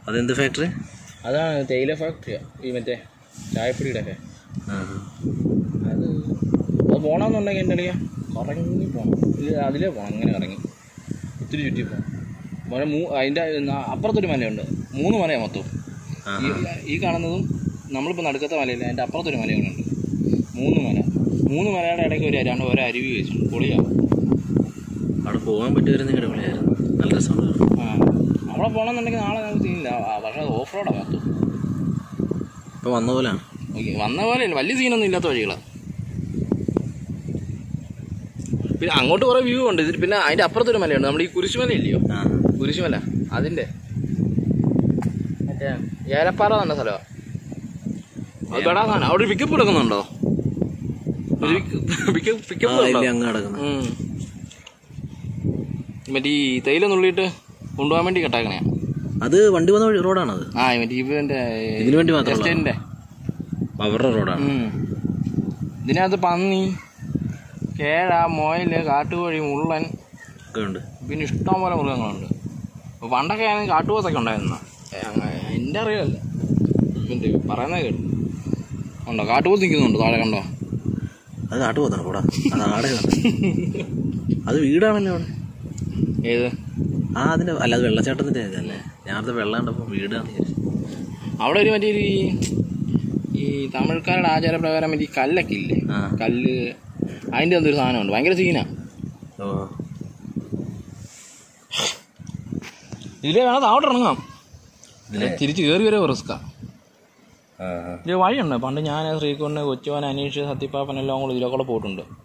അതെന്ത് ഫാക്ടറി അതാണ് തേയില ഫാക്ടറിയാ ഈ മറ്റേ ചായപ്പൊടിയുടെ ഒക്കെ ആ അത് അത് പോകണമെന്നുണ്ടെങ്കിൽ എൻ്റെ അറിയാം കറങ്ങി പോകണം ഇത് അതിലേ പോകണം അങ്ങനെ കറങ്ങി ഒത്തിരി ചുറ്റി പോകണം മോനെ മൂ അതിൻ്റെ ന- അപ്പുറത്തൊരു മലയുണ്ട് മൂന്ന് മലയാണ് മൊത്തം ആ ഈ ഈ കാണുന്നതും നമ്മളിപ്പോൾ നടുക്കത്തെ മലയില്ല അതിൻ്റെ അപ്പുറത്തൊരു മലയുണ്ട് മൂന്ന് മല മൂന്ന് മലയുടെ ഇടയ്ക്ക് ഒരു രണ്ട് ഒരു അരുവി വെച്ചിട്ടുണ്ട് പൊളിയാണ് അവിടെ പോകാൻ പറ്റുമായിരുന്നെങ്കിൽ അടിപൊളിയായിരുന്നു നല്ല രസമുണ്ടായിരുന്നു ആ അവിടെ പോകണമെന്നുണ്ടെങ്കിൽ നാളെ നമുക്ക് സീനില്ല ആ, പക്ഷേ ഓഫ് റോഡാണ് മൊത്തം ഇപ്പോൾ വന്ന പോലെയാണ് ഓക്കെ വന്ന പോലെ ഇല്ല വലിയ സീനൊന്നും ഇല്ലാത്ത വഴികളാണ് പിന്നെ അങ്ങോട്ട് കുറേ വ്യൂ ഉണ്ട് ഇതിൽ പിന്നെ അതിൻ്റെ അപ്പുറത്തൊരു മലയുണ്ട് നമ്മുടെ ഈ കുരിശുമല ഇല്ലയോ ആ കുരിശുമല അതിൻ്റെ മറ്റേ ഏലപ്പാറ എന്ന സ്ഥലമാണ് അവിടെ ഒരു പിക്കപ്പ് എടുക്കുന്നുണ്ടോ ഒരു പിക്കപ്പ് ആ പിക്കപ്പ് ഇല്ല ഉണ്ടോ അങ്ങ് കിടക്കുന്നത് ഉം. മറ്റേ ഈ തേയില നുള്ളിയിട്ട് കൊണ്ടുപോകാൻ വേണ്ടി കെട്ടാക്കണേ അത് വണ്ടി വന്ന വഴി റോഡാണത് ആ മറ്റേ ഇവൻ്റെ ഇതിനു വേണ്ടി മാത്രമുള്ള എസ്റ്റേറ്റിൻ്റെ അവരുടെ റോഡാണ് ഉം. ഇതിനകത്ത് പന്നി കേഴ മുയല് കാട്ടുകോഴി മുള്ളൻ ഒക്കെ ഉണ്ട് പിന്നെ ഇഷ്ടം പോലെ മൃഗങ്ങളുണ്ട് അപ്പോൾ പണ്ടൊക്കെ ആണെങ്കിൽ കാട്ടുപോത്തൊക്കെ ഉണ്ടായിരുന്ന എൻ്റെ അറിയില്ല പിന്നെ പറയുന്നത് കേട്ടു ഉണ്ടോ കാട്ടുപോത്ത് നിൽക്കുന്നുണ്ട് താഴെ കണ്ടോ അത് കാട്ടു പോത്താണ് കൂടാ അത് ആടെ അത് വീടാണല്ലോ അവിടെ ഏത് ആ അതിന്റെ അല്ല അത് വെള്ളച്ചാട്ടത്തിന്റെ ഇതല്ലേ ഞാനത് വെള്ളം കണ്ടപ്പോൾ വീടാന്ന് വിചാരിച്ചു അവിടെ ഒരു മറ്റേ ഒരു ഈ- ഈ തമിഴ്ക്കാരുടെ ആചാരപ്രകാരം മറ്റേ ഈ കല്ലൊക്കെ ഇല്ലേ ആ കല്ല് അതിൻ്റെ എന്തൊരു സാധനമുണ്ട് ഭയങ്കര സീനാ ഓ ഇതിലേ വേണം താവട്ട് ഇറങ്ങാം തിരിച്ച് കയറി വരെ റിസ്ക്കാ ആ ഇത് വഴിയുണ്ട് പണ്ട് ഞാൻ ശ്രീകുണ്ണ് കൊച്ചുവൻ അനീഷ് സത്യപ്പാപ്പൻ എല്ലാം കൂടെ ഇതിലൊക്കെ പോയിട്ടുണ്ട്